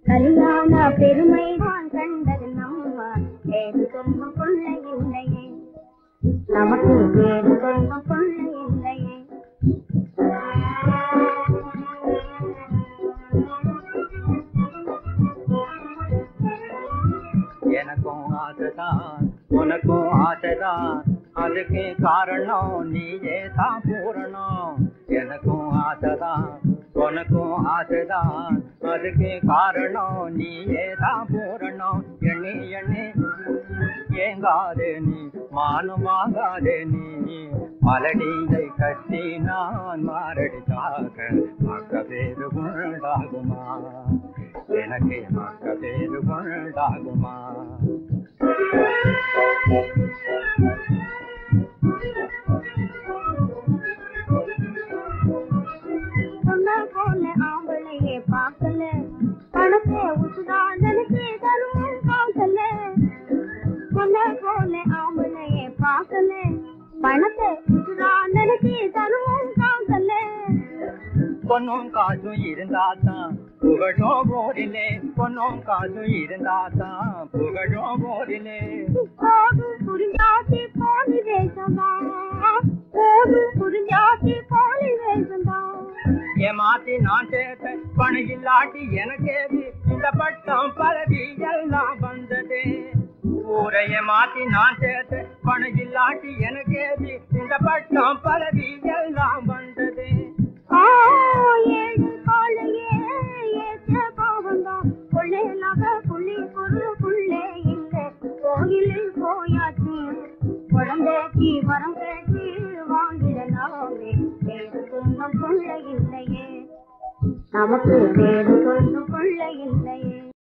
கல்யாண பெருமை தான் கண்டது நம்ம வேறு சொல்லும் கொள்ளை இல்லையே நமக்கு வேறு சொல்லும் கொள்ளை இல்லையே எனக்கும் ஆசைதான் உனக்கும் ஆசைதான் அதுக்கு காரணம் நீயே தான் பூரணம் எனக்கும் ஆசைதான் உனக்கும் ஆசைதான் அதுக்கு காரணம் நீயே தான் பூரணம் எண்ணி எண்ணி ஏங்காதே நீ மானம் வாங்காதே நீ மலடியை கட்டி நான் மாரடிக்காக மக்க பேரு உண்டாகுமா எனக்கு மக்க பேரு உண்டாகுமா சொன்ன போல ஆம்பளையே பார்க்கல பணத்தை உசுதான் நினைச்சு தரும் காசல சொன்ன போல ஆம்பளையே பார்க்கல பணத்தை உசுதான் நினைச்சு தரும் காசல பொண்ணும் காசும் இருந்தாதான் புகழும் போரிலே பொண்ணும் காசும் இருந்தாதான் புகழும் போரிலே போதும் புரிஞ்சாத்தி போலி வேஷம்தான் போதும் புரிஞ்சாத்தி போலி வேஷம்தான் ஏமாத்தி நான் சேர்த்த பணம் இல்லாட்டி எனக்கேது இந்த பட்டம் பதவி எல்லாம் வந்தது ஊரை ஏமாத்தி நான் சேர்த்த பணம் இல்லாட்டி எனக்கேது இந்த பட்டம் பதவி எல்லாம் வந்தது ஆ, ஏழு காலையே ஏற்ற பாவம்தான் கொள்ளை நகை புள்ளி பொருள் புள்ளே இல்ல கோயிலில் போயாச்சு குழந்தைக்கு வரம் கேட்டு வாங்கிடலாமே வேறு சொந்தம் கொள்ள இல்லையே நமக்கு வேறு சொந்தம் கொள்ள இல்லையே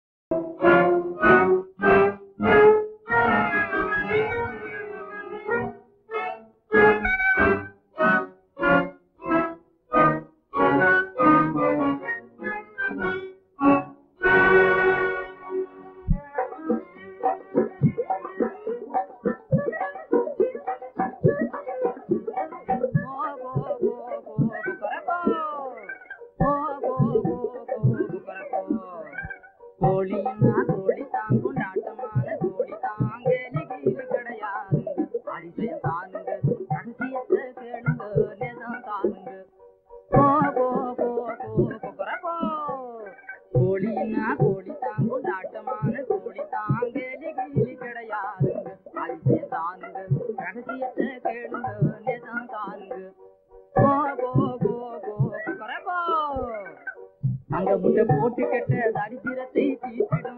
கோழினா கோழி தான் கொண்டாட்டமான கோழி தாங்க கீழே கிடையாதுங்க அதிசயம் தானுங்க ரகசியத்தை கேளுங்க நேசம் தானுங்க போ போ போ போ கொக்கரப்போ கோழினா கோழி தான் கொண்டாட்டமான கோழி தாங்க கீழே கிடையாதுங்க அதிசயம் தானுங்க ரகசியத்தை கேளுங்க நேசம் தானுங்க போ போ போ போ கொக்கரப்போ அங்க முட்டை போட்டு கெட்ட தரித்திரத்தை தீர்த்திடும்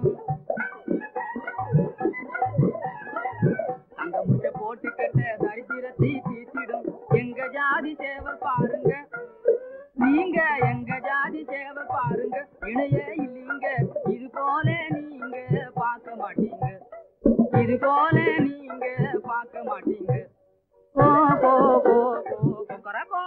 அங்க முட்டை போட்டு கெட்ட தரித்திரத்தை தீர்த்திடும் எங்க ஜாதி சேவை பாருங்க நீங்க எங்க ஜாதி சேவை பாருங்க இணைய இல்லீங்க இது போல நீங்க பார்க்க மாட்டீங்க இது போல நீங்க பார்க்க மாட்டீங்க போ போ போ போ கொக்கரப்போ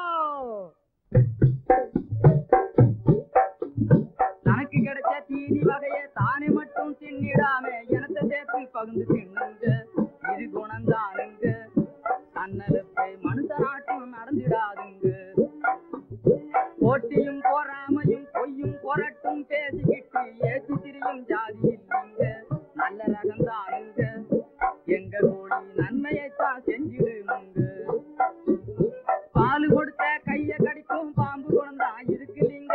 தனக்கு கிடைச்ச தீனி வகைய தானே மட்டும் தின்னிடாம எனத்தை சேர்த்து பகிர்ந்து தின்னுங்க இது குணந்தானுங்க தன்னலத்தை மனுஷனாட்டம் நடந்திடாதுங்க போட்டியும் பொறாமையும் பொய்யும் பொரட்டும் பேசிக்கிட்டு ஏசி திரியும் ஜாதி இல்லைங்க நல்ல ரகந்தானுங்க எங்க கோழி நன்மையைத்தான் செஞ்சிடுமுங்க பால் கொடுத்த கைய கடிக்கும் பாம்பு குணந்தா இருக்கு இல்லைங்க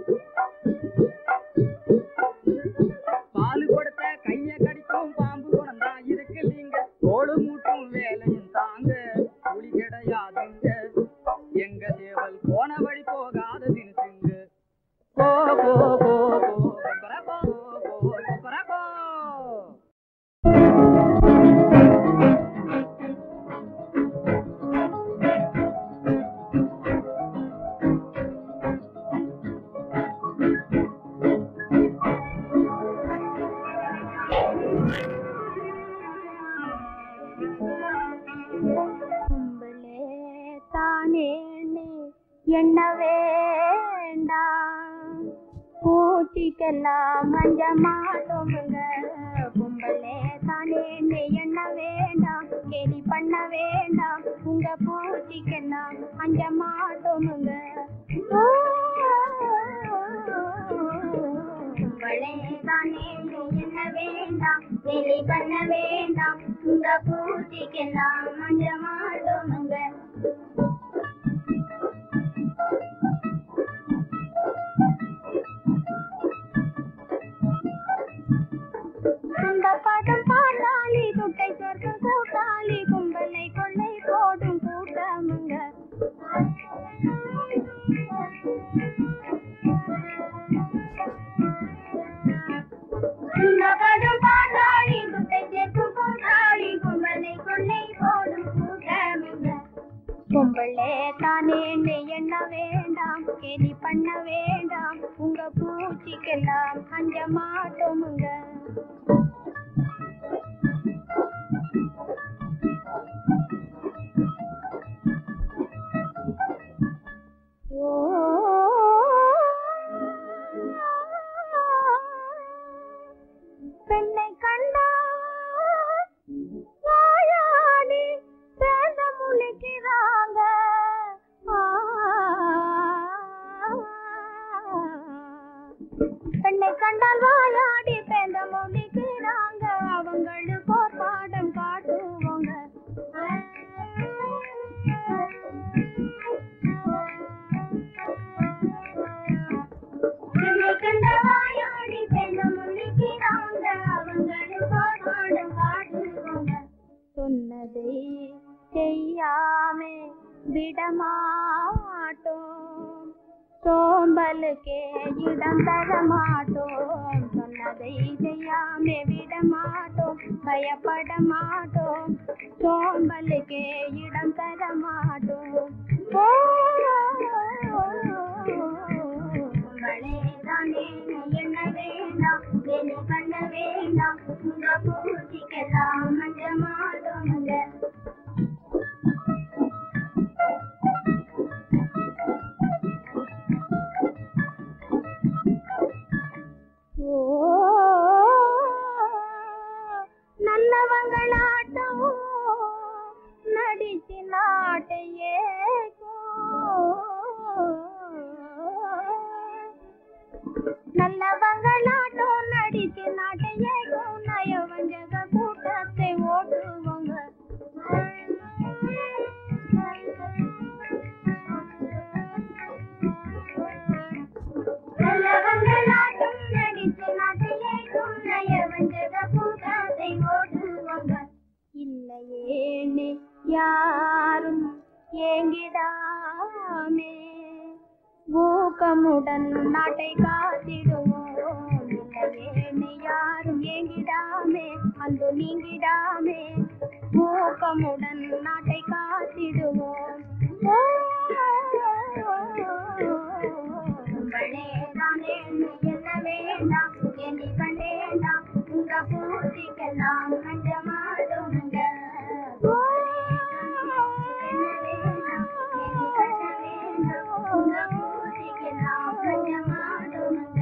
பால் கொடுத்த கைய கடிக்கும் பாம்பு குணந்தா இருக்கு இல்லைங்க தோடு மூட்டும் வேலையும் தாங்க புலி கிடையாதுங்க எங்க தேவல் போன வழி போகாத தினுசுங்க போ போ போ போ கொக்கரக்கோ, போ கொக்கரக்கோ. கும்பலே தானேன்னு எண்ண வேண்டாம் பூச்சிக்கெல்லாம் மஞ்ச மாட்டோமுங்க கும்பலே தானேன்னு எண்ண வேண்டாம் கேலி பண்ண வேண்டாம் உங்க பூச்சிக்கெல்லாம் மஞ்ச மாட்டோமுங்க கும்பலே வேண்டாம் வேலை பண்ண வேண்டாம் உங்க பூச்சிக்கெல்லாம் மஞ்ச மாட்டோமுங்க அந்த பதம் பாட்டாளி துட்டை சேர்க்கும் கூட்டாளி கும்பலை கொள்ளை போடும் கூட்டமுங்க இந்த பதம் பாட்டாளி துட்டை சேர்க்கும் கூட்டாளி கும்பலை கொள்ளை போடும் கூட்டமுங்க பொம்பளே தானே எண்ண வேண்டாம் கேலி பண்ண வேண்டாம் உங்க பூச்சிக்கெல்லாம் அஞ்ச மாட்டோமுங்க ஓ பெண்ணை கண்டா வாயாடி பேச முழிக்கிறாங்க ஆ. பெண்ணை கண்டால் வாயாடி பேச முழிக்கிறாங்க அவங்களுக்கு ஒரு பாடம் காட்டுவாங்க என்னை கண்ட வாயாடி பெண்ண முழிக்கிறாங்க அவங்களுக்கு ஒரு பாடம் காட்டுவாங்க சொன்னதை செய்யாமே விடமாட்டோம் சோம்பலுக்கே இடம் தர மாட்டோம் சொன்னதை செய்யாமே விடமாட்டோம் பயப்பட மாட்டோம் சோம்பலுக்கே இடம் தர மாட்டோம் ஓ, உங்களே தானே என்ன வேண்டாம் என்ன பண்ண வேண்டாம் உங்க பூச்சிக்கெல்லாம் மஞ்ச மாட்டோங்க ஓ நல்லவங்களாட்டம் நடிச்சு நாட்டையே நல்லவங்களாட்டம் நடிச்சு நாட்டையே நயவஞ்சக கூட்டத்தை ஓட்டுவாங்க நல்லவங்களாட்டம் நடிச்சு நாட்டையே நயவஞ்சக கூட்டத்தை ஓட்டுவாங்க இல்லையேனே யாரும் ஏங்கிடாமே ஊக்கமுடன் நாட்டை காத்திடுவோம் இல்லையேனே யாரும் ஏங்கிடாமே அன்பு நீங்கிடாமே ஊக்கமுடன் நாட்டை காத்திடுவோம் உங்களே தானே என்ன வேண்டாம் என்னை கண்டேண்டாம் உங்க பூச்சிக்கெல்லாம் கண்ட மாட்டோங்க என்ன வேண்டாம் என்னை கண்ட வேண்டாம் உங்க பூச்சிக்கெல்லாம் கண்ட மாட்டோங்க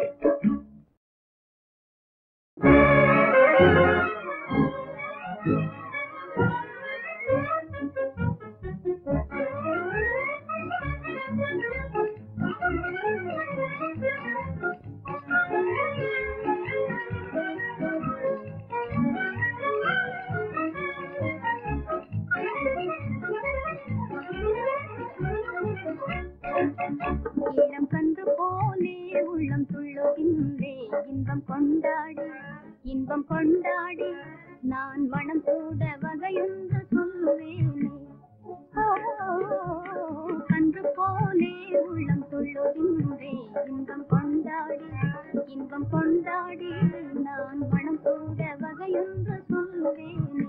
ஈரம் கண்டு போலே உள்ளம் துள்ளுகின்றே இன்பம் கொண்டாடி இன்பம் கொண்டாடி நான் மனம் கூட வகையொன்று சொல்லுவேனே ஓ, கன்று போலே உள்ளம் துள்ளுகின்றே இன்பம் கொண்டாடி இன்பம் கொண்டாடி நான் மனம் கூட வகையொன்று சொல்லுவேனே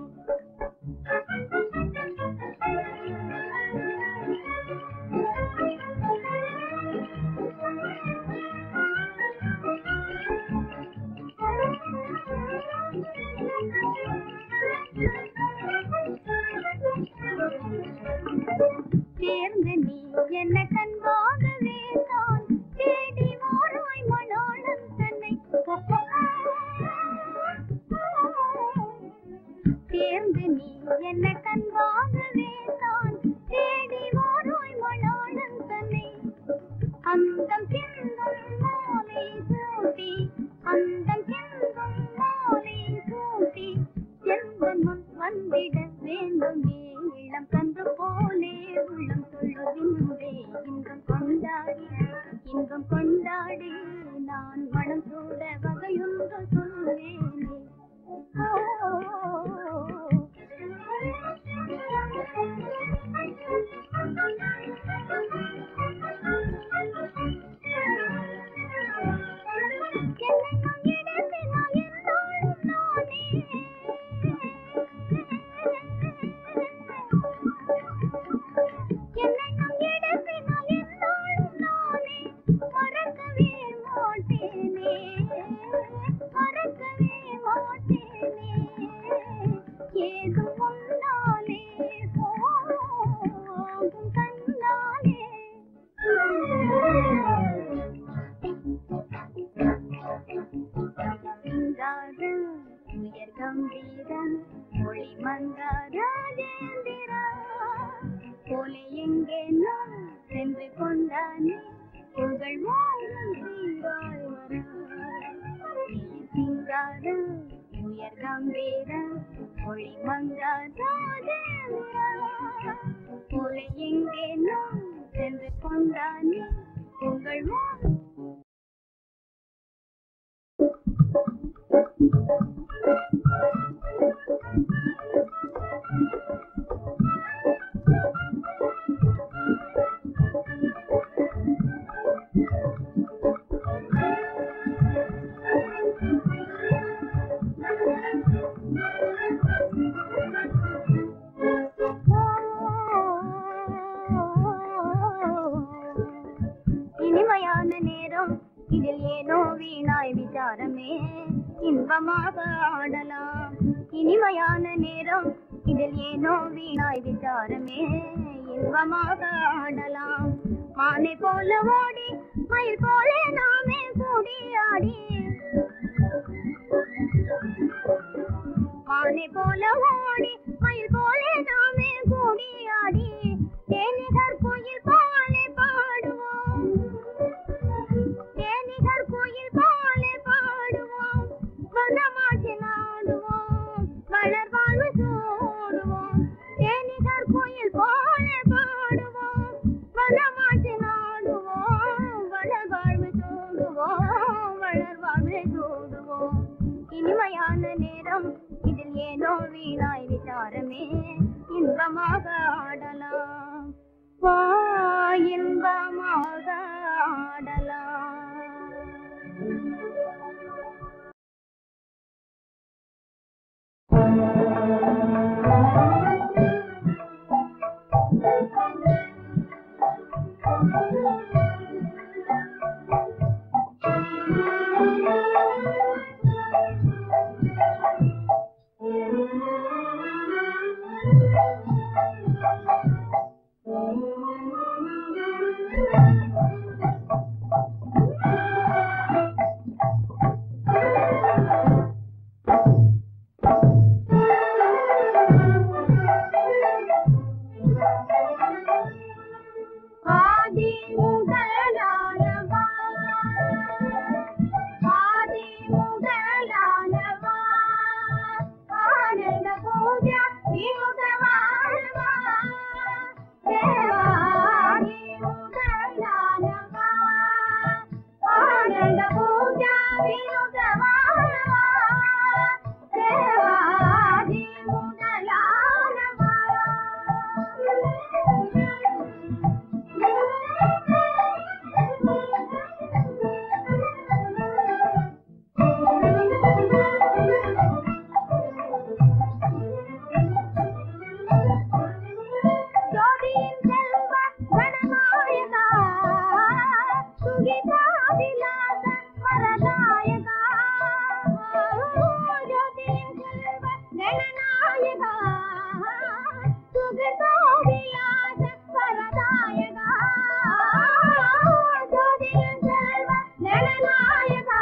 சேர்ந்த நீ என்ன கண்பாகவே நான் தேடி வாராய் மணாளன் தன்னை உயர் கம்பீரன் ஒளி மந்தா ராஜேந்திரா போலே எங்கே நான் சென்று கொண்டானே புகழ் வாழும் சீராய் வர சிங்காரம் உயர் கம்பீரம் ஒளி மங்கா ராஜேந்திரா போலே எங்கே நான் சென்று கொண்டானே புகழ் வாழும் இனிமையான நேரம் இதில் ஏனோ வீணாய் விசாரமே இன்பமாக ஆடலாம் இனிமையான நேரம் இதில் ஏனோ வீணாய் விசாரமே இன்பமாக ஆடலாம் மானை போல ஓடி மயில் போல நாமே கூடி ஆடி மானை போல ஓடி மயில் போல நாமே கூடி ஆடி தேனிகர் கோயில் போலே பாடுவோம் தேனிகர் கோயில் போலே பாடுவோம் வனமாற்றி நாடுவோம் மலர் வாழ்வு சூடுவோம் தேனிகர் கோயில் போலே பாடுவோம் வனமாற்றி நாடுவோம் வளர் வாழ்வு சூடுவோம் வளர் வாழ்வு சூடுவோம் இனிமையான நேரம் இதில் ஏனோ வீணாய் விசாரமே இன்பமாக ஆடலாம் வா இன்பமாக ஆடலாம் ஆதி முதலானவா ஆதி முதலானவா ஆனந்த பூஜா விமுதவானவா தேவாதி முதலானவா ஆனந்த பூஜா விமுதவானவா தேவாதி முதலானவா ஜோதியின் செல்வ கணநாயகா சுகிதாபிலாச வரதாயகா ஜோதியின் செல்வ கணநாயகா சுகிதாபிலாச வரதாயகா ஜோதியின் செல்வ கணநாயகா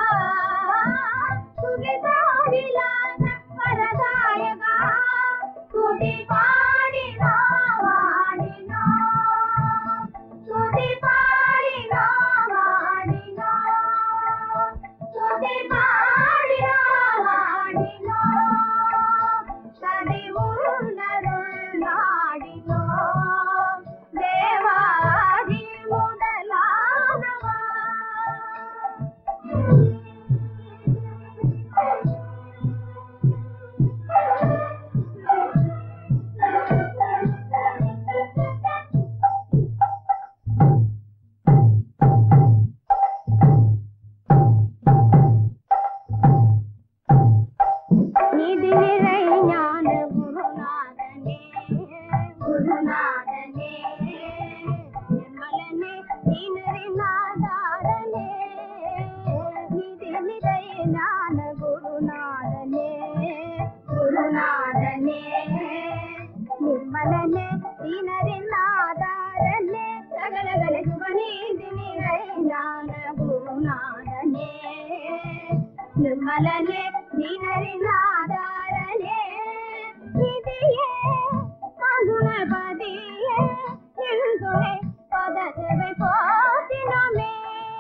சுகிதாபிலாச வரதாயகா துதி பாடினா வாடினா துதி பாடினா வாடினா துதி பாடினா வாடினா சதி உன்னருள் நாடினோ தேவாதி முதலானவா நிதி நிறை ஞான குருநாதனே குருநாதனே நிர்மலனே தீனரிநாதாரனே நிதி நிறை ஞான குருநாதனே குருநாதனே நிர்மலனே தீனரிநாதாரனே சகலகல சுபநீதி நிறை ஞான குருநாதனே ನಿರ್ಮಲನೆ ನೀನರಿನಾದಾರ குணாளனே விதியே மகுணபதியே நின்றுளை பதசவை போத்தினமே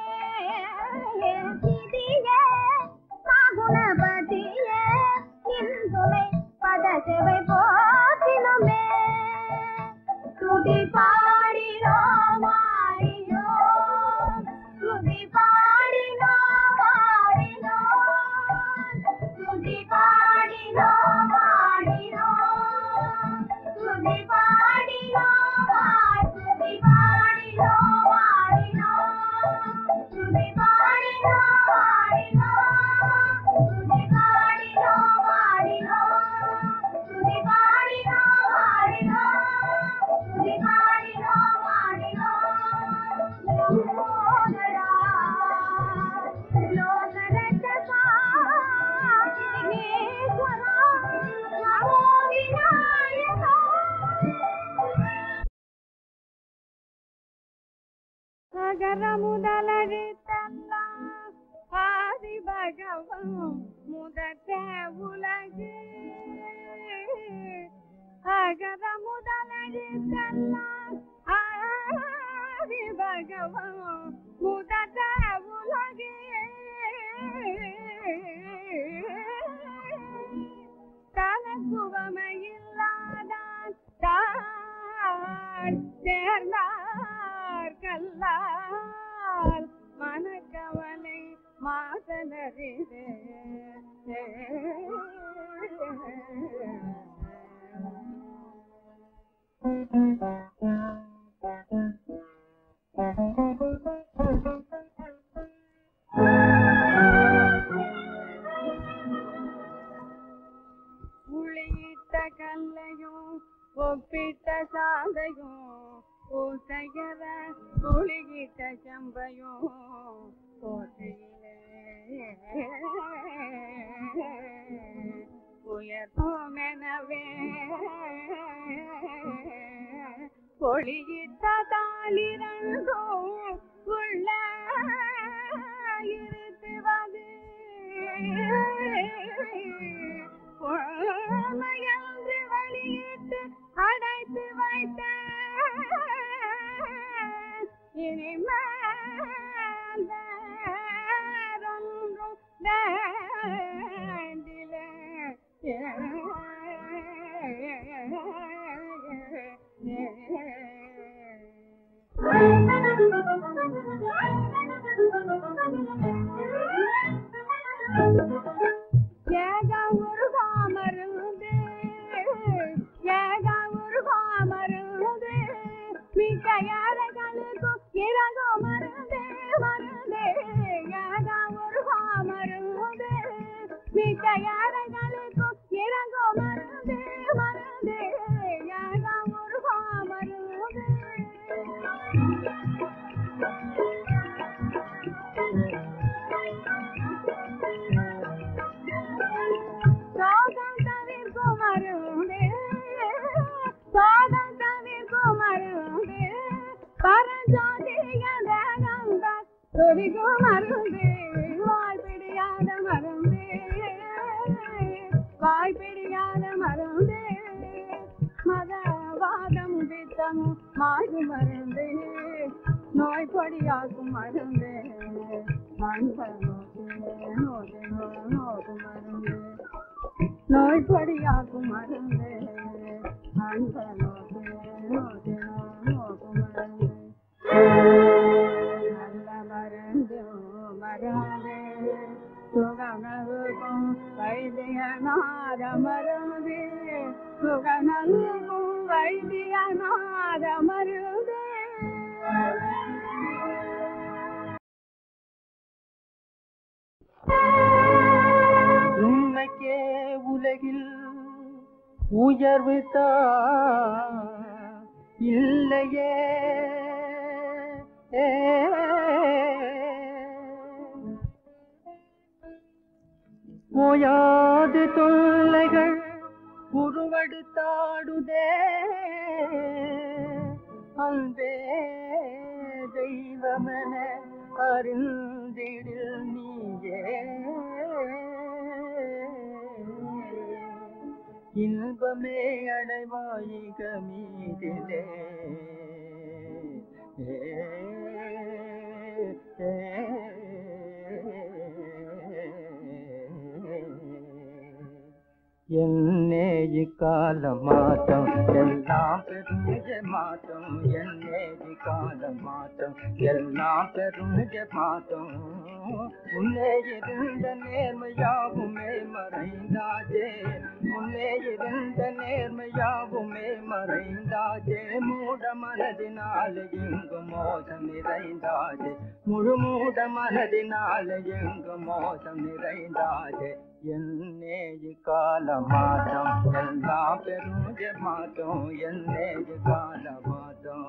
விதியே மகுணபதியே நின்றுளை பதசவை போத்தினமே துதி பாடினோ மாடினோ துதி பாடினோ மாடினோ துதி பாடினோ மாடினோ துதி பாடினோ துதி பாடினோ மாடினோ துதி பாடினோ மாடினோ துதி பாடினோ மாடினோ துதி பாடினோ மாடினோ துதி பாடினோ மாடினோ லோகரா லோகரட்சகா விக்னேஸ்வரா நமோ விநாயகா அகர முதலெழுத்தெல்லாம் ஆதி பகவம் முதற்ற உலகு அகர முதலெழுத்தெல்லாம் ஆதி பகவம் முதற்ற உலகு தனக்குவமையில்லாதான் தான் சேர்ந்தார் கல்லால் மனக்கவலை மாசனரிதே உளியிட்ட கல்லையும் ஒப்பிட்ட சாந்தையும் பூசையர புளியிட்ட செம்பையும் போசையிலே உயர்த்துமெனவே பொழியிட்ட தாளிரண்டும் உள்ள இருத்துவது பொறுமையன்று வெளியிட்டு அடைத்து வைத்த இனிமேல் வேறொன்றும் வேண்டிலே ஏகா ஒரு காமருந்து ஏகா ஒரு காமருந்து மிக்க யாரைகளுக்கும் இறங்கோ மருந்து மருந்து ஏகா ஒரு காமருந்து மிக்க யாரைகளுக்கும் இறங்கோ மருந்து மருந்து ஏகா ஒரு காமருந்து சோகம் தவிர்க்கும் மருந்து சோகம் தவிர்க்கும் மருந்து பரஞ்சோதிய தேகம்தான் துதிக்கும் மருந்து வாய்ப்பிடியாத மருந்து வாய்ப்பிடியாத மருந்து மதவாதம் பித்தமும் மாறு மருந்து நோய் பொடியாக்கும் மருந்து மண்பல் நோக்கு நோக்கு நோக்கு மருந்து நோய் பொடியாக்கும் மருந்து அந்த நோக்கு நோக்கு நோக்கு மருந்து நல்ல மருந்து மருந்து சுகநல்கும் வைத்தியநாத மருந்து சுகநல்கும் வைத்தியநாத மருந்து உண்மைக்கே உலகில் உயர்வு தான் இல்லையே ஓயாது தொல்லைகள் உருவெடுத்தாடுதே அன்பே தெய்வமென அறிந்திடில் நீயே இன்பமே அடைவாயிக மீதிலே ஏ, ஏ, என்னே இக்கால மாற்றம் எல்லாம் பெருஞ்ச மாற்றம் என்னே இக்கால மாற்றம் எல்லாம் பெருஞ்ச மாற்றம் முன்னே இருந்த நேர்மையாவுமே மறைந்தாஜே முன்னே இருந்த நேர்மையாவுமே மறைந்தாஜே மூட மனதினால் இங்கு மோசம் நிறைந்தாஜே முழு மூட மனதினால் இங்கு மோசம் நிறைந்தாஜே என்னே கால மாற்றம் எல்லாம் பெருஞ்ச மாற்றம் என்னே கால மாற்றம்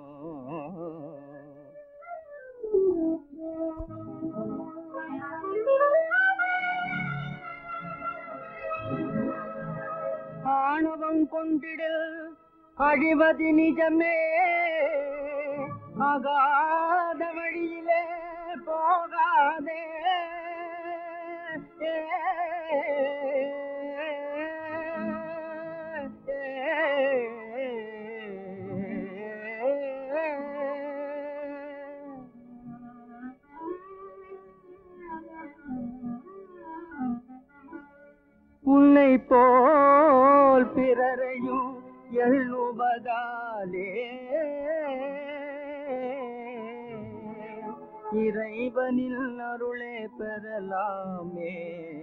ஆணவம் கொண்டிடல் அழிவது நிஜமே ஆகாத வழியிலே போகாதே ஏ, உன்னை போல் பிறரையும் எண்ணுவதாலே இறைவனில் அருளே பெறலாமே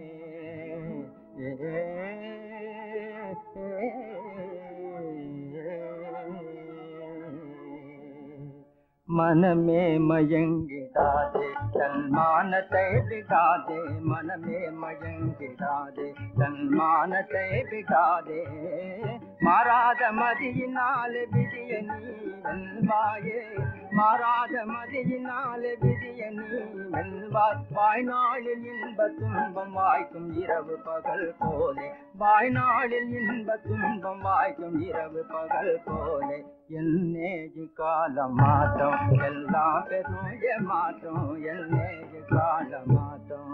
மனமே மயங்கிடாதே தன்மானத்தை விடாதே மனமே மயங்கிடாதே தன்மானத்தை விடாதே மாறாத மதியினால் விதிய நீ வெல்வாயே மாறாத மதியினால் விதிய நீ வெல்வாய் வாய்நாளில் இன்ப துன்பம் வாய்க்கும் இரவு பகல் போலே வாய்நாளில் இன்ப துன்பம் வாய்க்கும் இரவு பகல் போலே என்னேஜி கால மாற்றம் எல்லாம் பெருய மாற்றம் என்னேஜி கால மாற்றம்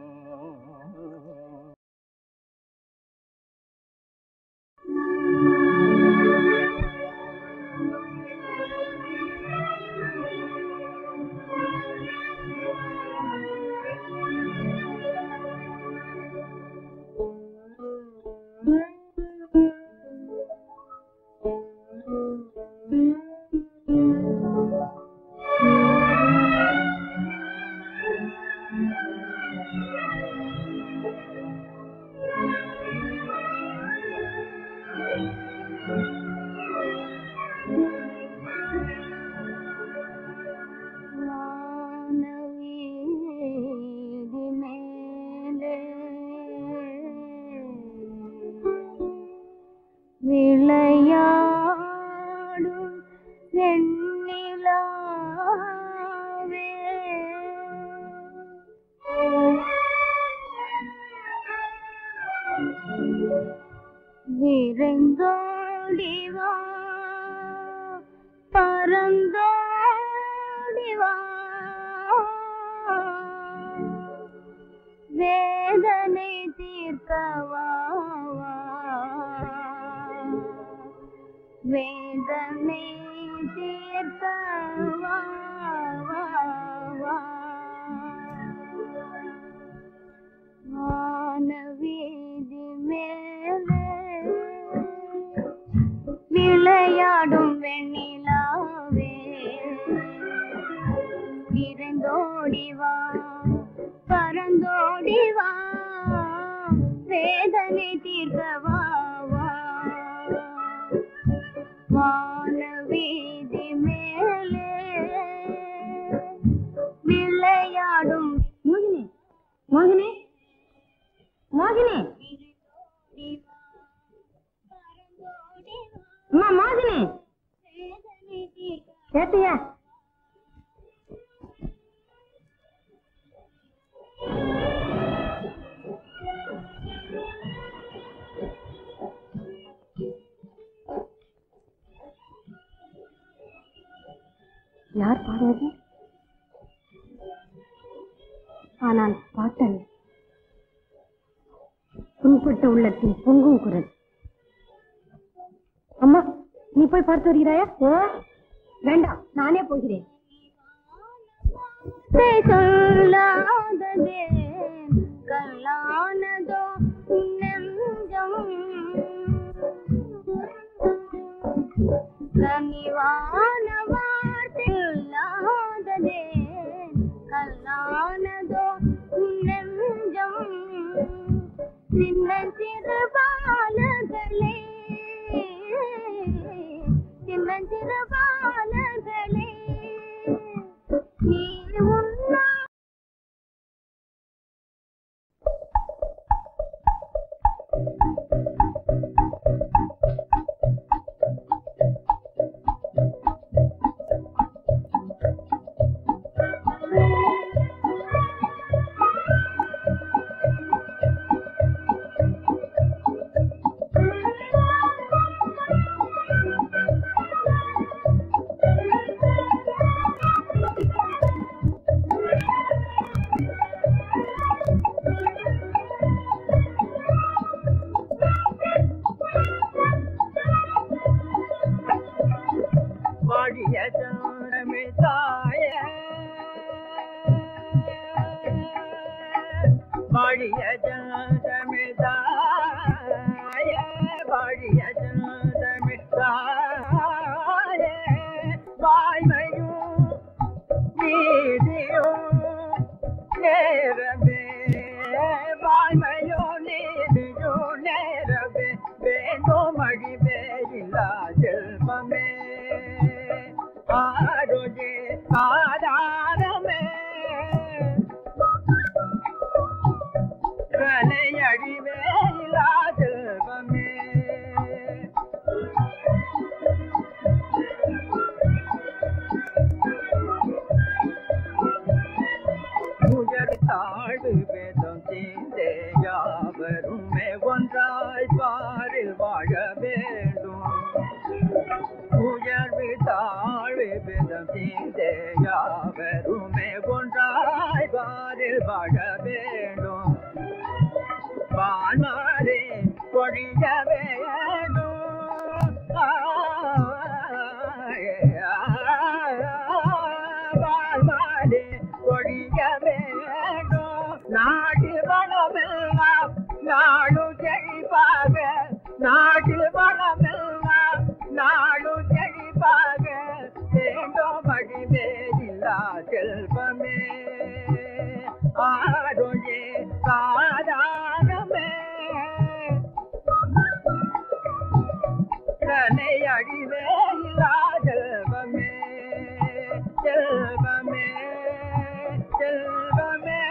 வானவீதி மேலே விளையாடும் வெண்ணிலாவே விரைந்தோடி வா பறந்தோடி வா வேதனை தீர்க்கவா வா. வேதனை தீர்க்கவா வா, வா. வானவீதி மேலே விளையாடும் வெண்ணிலாவே விரைந்தோடி வா பறந்தோடி வா வேதனை தீர்க்கவா வா வானவீதி மேலே விளையாடும் மோகினி மோகினி மோகினி அம்மா மோகினி கேட்டியா யார் பாடுவது ஆனால் பாட்டல் புண்பட்ட உள்ளத்தில் பொங்கும் குரல் அம்மா நீ போய் பார்த்து வருகிறாயா ஓ வேண்டாம் நானே போகிறேன் சொல்லாததே கல்லானதோ நெஞ்சம் கனிவான வார்த்தை சொல்லாததே கல்லானதோ நெஞ்சம் சின்ன சிறு பாலகளே சின்ன சிறு பாலகளே நீ உன்னா வாடிய ஜானமே தாய வாடிய ஜானமே தாய வாடிய ஜானமே தாய வாய்மையும் நீதியும் நேரமே வாய்மையோ நீதியோ நேரமே வேண்டும் அழிவே இல்லா செல்வமே ஆரோஜே ஆதாரமே கலை அழிவே இல்லா செல்வமே உயர் தாழ்வு வேதம் தீந்தே யாவருமே ஒன்றாய் பாரில் வாழ வேண்டும் உயர்வு தாழ்வு வேதம் தீந்தே யாவருமே ஒன்றாய் பாரில் வாழ வேண்டும் வான்மாரே பொழிய வேண்டும் வாழ்மாரே பொழிய வேண்டும் நாட்டு வளமெல்லாம் நாடு செழிப்பாக நாட்டு வளமெல்லாம் நாடு செழிப்பாக வேண்டும் மகிமே இல்லா செல்வமே ஆரோயே சாதாரணமே கனை அழிவே இல்லா செல்வமே செல்வமே செல்வமே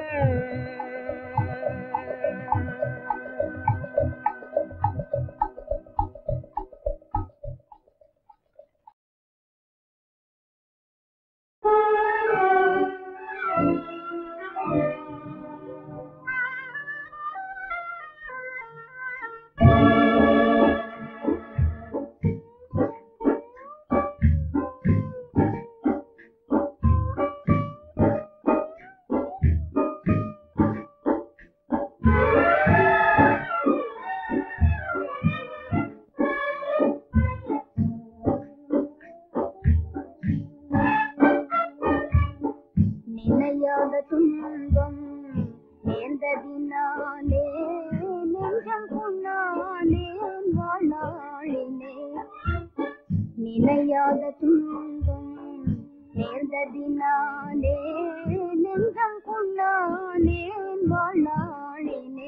நினையாத துன்பம் நேர்ந்ததினாலே நெஞ்சம் கொண்டாலே வாழாளினே நினையாத துன்பம் நேர்ந்ததினாலே நெஞ்சம் கொண்டாலே வாழாளினே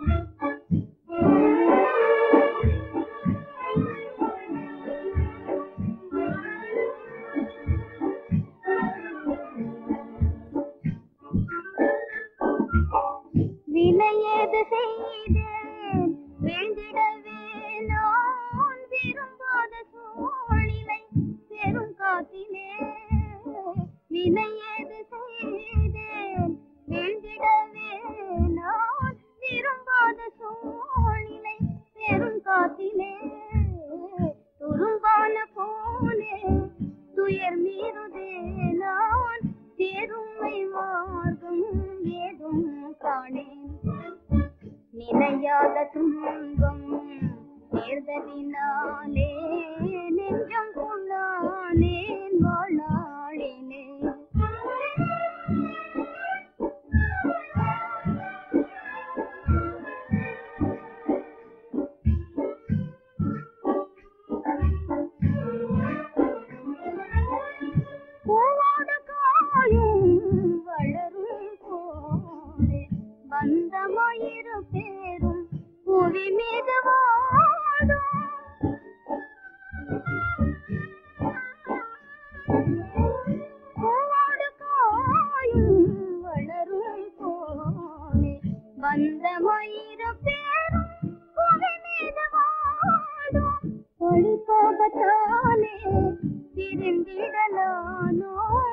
வினையேது செய்தேன் வேண்டிடவே நான் விரும்பாத சூழ்நிலை பெரும் காத்திலே வினையேது செய்தேன் வேண்டிடவே நான் விரும்பாத சூழ்நிலை பெரும் காத்திலே துரும்பான போலே துயர் மீறுதே நான் தேருமை மார்க்கம் ஏதும் காணேன் நினையாத துன்பம் சேர்ந்ததினாலே நெஞ்சம் கொண்டானேன் வாழ்நாளினே பூவோடு காயும் வளரும் போலே பந்தமாயிரு பேரும் புவி மீது வாடும் பூவோடு காயும் வளரும் போலே பந்தமாயிரு பேரும் புவி மீது வாடும் ஒளி போகத்தானே பிரிந்திடலானோ